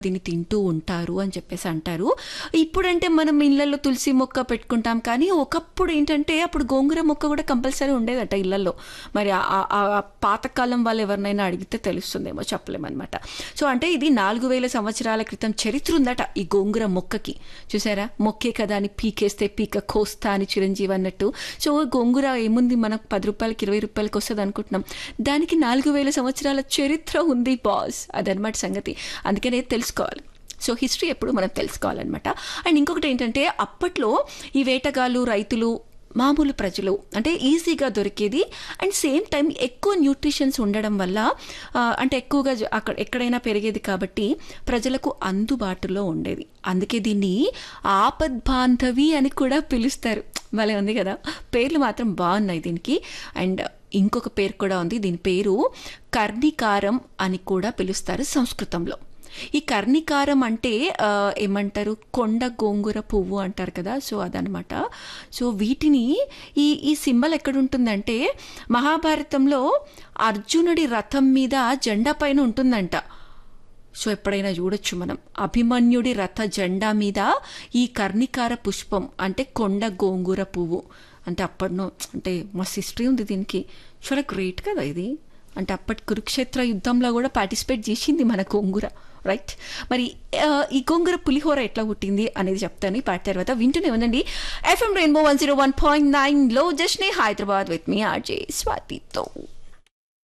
దీన్ని తింటూ ఉంటారు అని చెప్పేసి అంటారు ఇప్పుడంటే మనం ఇళ్ళల్లో తులసి మొక్క పెట్టుకుంటాం కానీ ఒకప్పుడు ఏంటంటే అప్పుడు గోంగూర మొక్క కూడా కంపల్సరీ ఉండేదట ఇళ్ళల్లో మరి ఆ- ఆ- ఆ పాతకాలం వాళ్ళు ఎవరినైనా అడిగితే తెలుస్తుందేమో చెప్పలేమన్నమాట సో అంటే ఇది నాలుగు వేల సంవత్సరాల క్రితం చరిత్ర ఉందట ఈ గోంగూర మొక్కకి చూసారా మొక్కే కదా అని పీకేస్తే పీక కోస్తా అని చిరంజీవి అన్నట్టు సో గోంగూర ఏముంది మనకు పది రూపాయలకి ఇరవై రూపాయలకి వస్తుంది అనుకుంటున్నాం దానికి నాలుగు వేల సంవత్సరాల చరిత్ర ఉంది బాస్ అదనమాట సంగతి అందుకనే తెలుసుకోవాలి సో హిస్టరీ ఎప్పుడు మనం తెలుసుకోవాలన్నమాట అండ్ ఇంకొకటి ఏంటంటే అప్పట్లో ఈ వేటగాళ్ళు రైతులు మామూలు ప్రజలు అంటే ఈజీగా దొరికేది అండ్ సేమ్ టైం ఎక్కువ న్యూట్రిషన్స్ ఉండడం వల్ల ఆ, అంటే ఎక్కువగా జ- అక్కడ ఎక్కడైనా పెరిగేది కాబట్టి ప్రజలకు అందుబాటులో ఉండేది అందుకే దీన్ని ఆపద్బాంధవి అని కూడా పిలుస్తారు భలే ఉంది కదా పేర్లు మాత్రం బాగున్నాయి దీనికి అండ్ ఇంకొక పేరు కూడా ఉంది దీని పేరు కర్ణికారం అని కూడా పిలుస్తారు సంస్కృతంలో ఈ కర్ణికారం అంటే ఆ, ఏమంటారు కొండ గోంగూర పువ్వు అంటారు కదా సో అదనమాట సో వీటిని ఈ ఈ సింబల్ ఎక్కడుంటుందంటే మహాభారతంలో అర్జునుడి రథం మీద జెండా పైన ఉంటుందంట సో ఎప్పుడైనా చూడొచ్చు మనం అభిమన్యుడి రథ జెండా మీద ఈ కర్ణికార పుష్పం అంటే కొండ గోంగూర పువ్వు అంటే అప్పటినో అంటే మస్తు హిస్టరీ ఉంది దీనికి చాలా గ్రేట్ కదా ఇది అంటే అప్పటి కురుక్షేత్ర యుద్ధంలో కూడా పార్టిసిపేట్ చేసింది మన గోంగూర రైట్ మరి ఆ, ఈ గోంగూర పులిహోర ఎట్లా పుట్టింది అనేది చెప్తాను ఈ పాట తర్వాత వింటూనే ఉందండి FM rainbow one zero one point నైన్లో జస్నే హైదరాబాద్ విత్ మీ ఆర్జే స్వాతితో